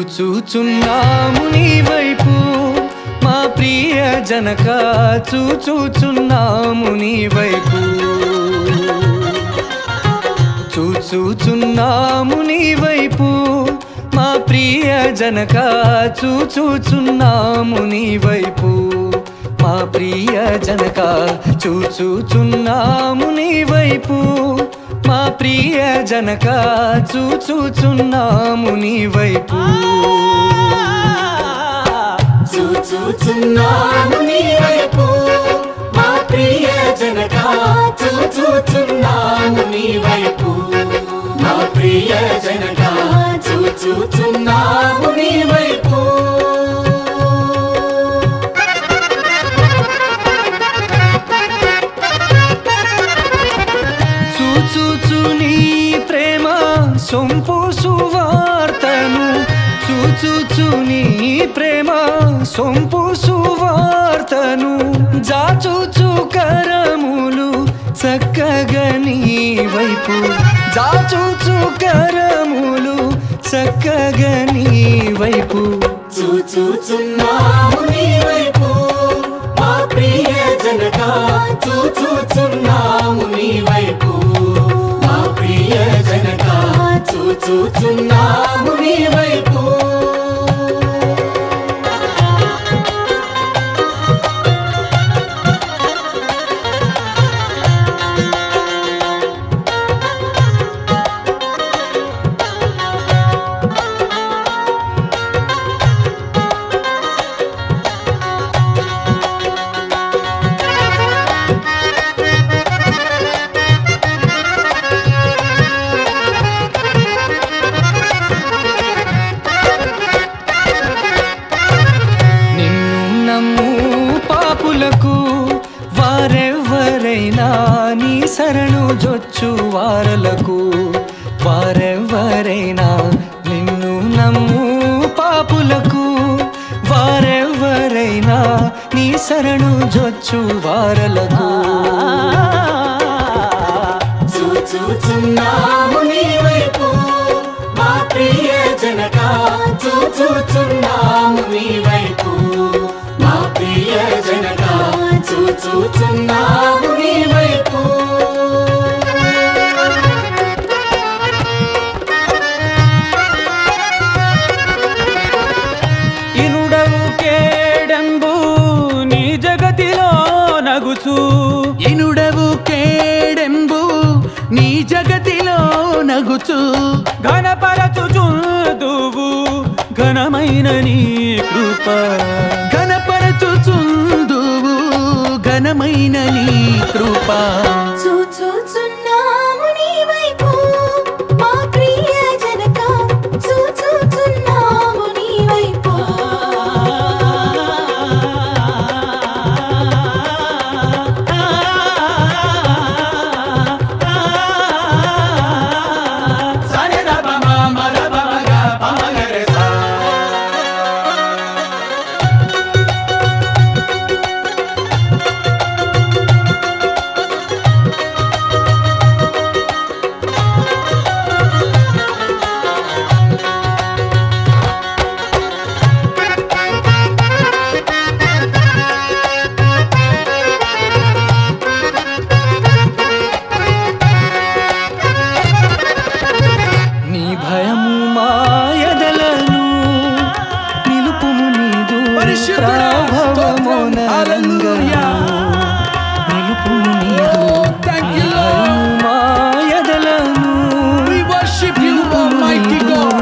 చూచుచున్నాము నీ వైపు మా ప్రియ జనక చూచుచున్నాము నీ వైపు చూచుచున్నాము నీ వైపు మా ప్రియ జనక చూచుచున్నాము నీ వైపు మా ప్రియ జనక చూచుచున్నాము నీ వైపు మా ప్రియ జనక చూచుచున్నాము నీ వైపు చూచుచున్నాము నీ వైపు మా ప్రియ జనక చూచుచున్నాము నీ వైపు మా ప్రియ జనక చూచుచున్నాము నీ వైపు చూచుచు నీ ప్రేమ సొంపు సువార్తను చూచుచు నీ ప్రేమ సొంపు సువార్తను జాచుచు కరములు చక్కగా నీ వైపు జాచుచు కరములు చక్కగా నీ వైపు చూచుచున్నాము నీ వైపు మా ప్రియ జనక చూచుచున్నాము నీ వైపు మా ప్రియ జనక చూచుచున్నాము నీ వైపు నిన్ను నమ్ము పాపులకు వారెవ్వరైనా నీ శరణు జొచ్చు వారలకు వారెవ్వరైనా నిన్ను నమ్ము పాపులకు వారెవ్వరైనా నీ శరణు జొచ్చు వారలకు చూచుచున్నాము నీ వైపు మా ప్రియ జనక చూచుచున్నాము నీ వైపు మా ప్రియ జనక చూచుచున్నాము నీ వైపు ఇనుడవు కేడంబు నీ జగతిలో నగుచు ఇనుడవు కేడెంబు నీ జగతిలో నగుచు ఘనపరచుచుందువు ఘనమైన నీ కృప ఘనపరచుచుందువు ఘనమైన నీ కృప చూచుచున్నాము నీ వైపు మా ప్రియ జనక చూచుచున్నాము నీ వైపు నీ భయము మాయదలను నిలుపుము నీదు పరిశుద్ధుడా, స్తోత్రం, హల్లెలూయా. నిలుపుము నీదు Oh, thank you, నీ Lord. భయము మాయదలను We worship you, Almighty God.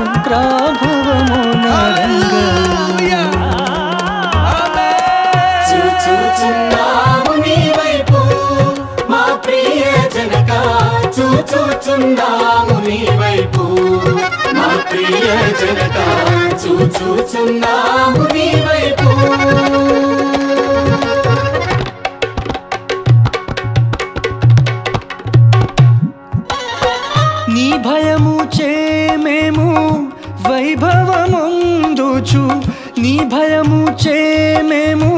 Hallelujah. Amen. చూచుచున్నాము నీ వైపు మా ప్రియ జనక చూచుచున్నాము నీ వైపు మా ప్రియ జనక చూచుచున్నాము నీ వైపు నీ భయము చే మేము వైభవముందుచు నీ భయము చే మేము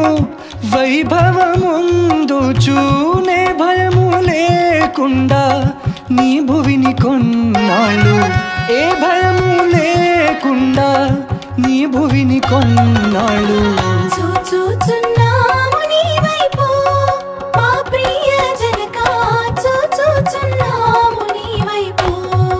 వైభవముందుచు నే భయము లేకుండా నీ భువిని కొన్నాళ్ళు ఏ భయము లేకుండా నీ భువిని కొన్నాళ్ళు చూచుచున్నాము నీ వైపు మా ప్రియ జనక చూచుచున్నాము నీ వైపు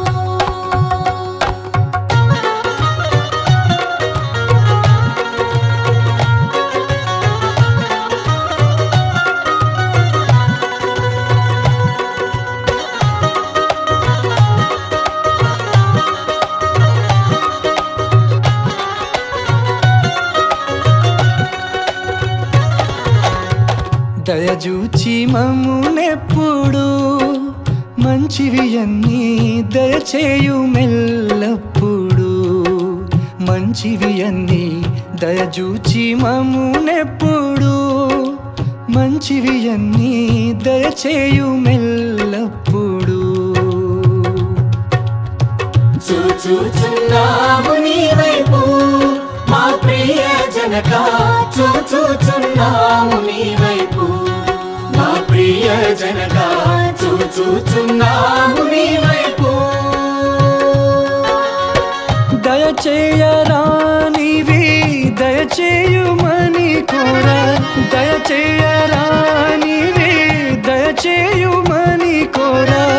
దయజూచి మమ్మునెప్పుడు మంచివి అన్నీ దయచేయు మెల్లప్పుడు మంచివి అన్నీ దయజూచి మమ్మునెప్పుడు మంచివి అన్నీ దయచేయు మెల్లప్పుడు చూచుచున్నాము నీ వైపు మా ప్రియ జనక చూచుచున్నాము నీ వైపు మా ప్రియ జనక చూచుచున్నాము నీ వైపు దయచేయరానివి దయచేయుమని కోర దయచేయరానివి దయచేయుమని కోర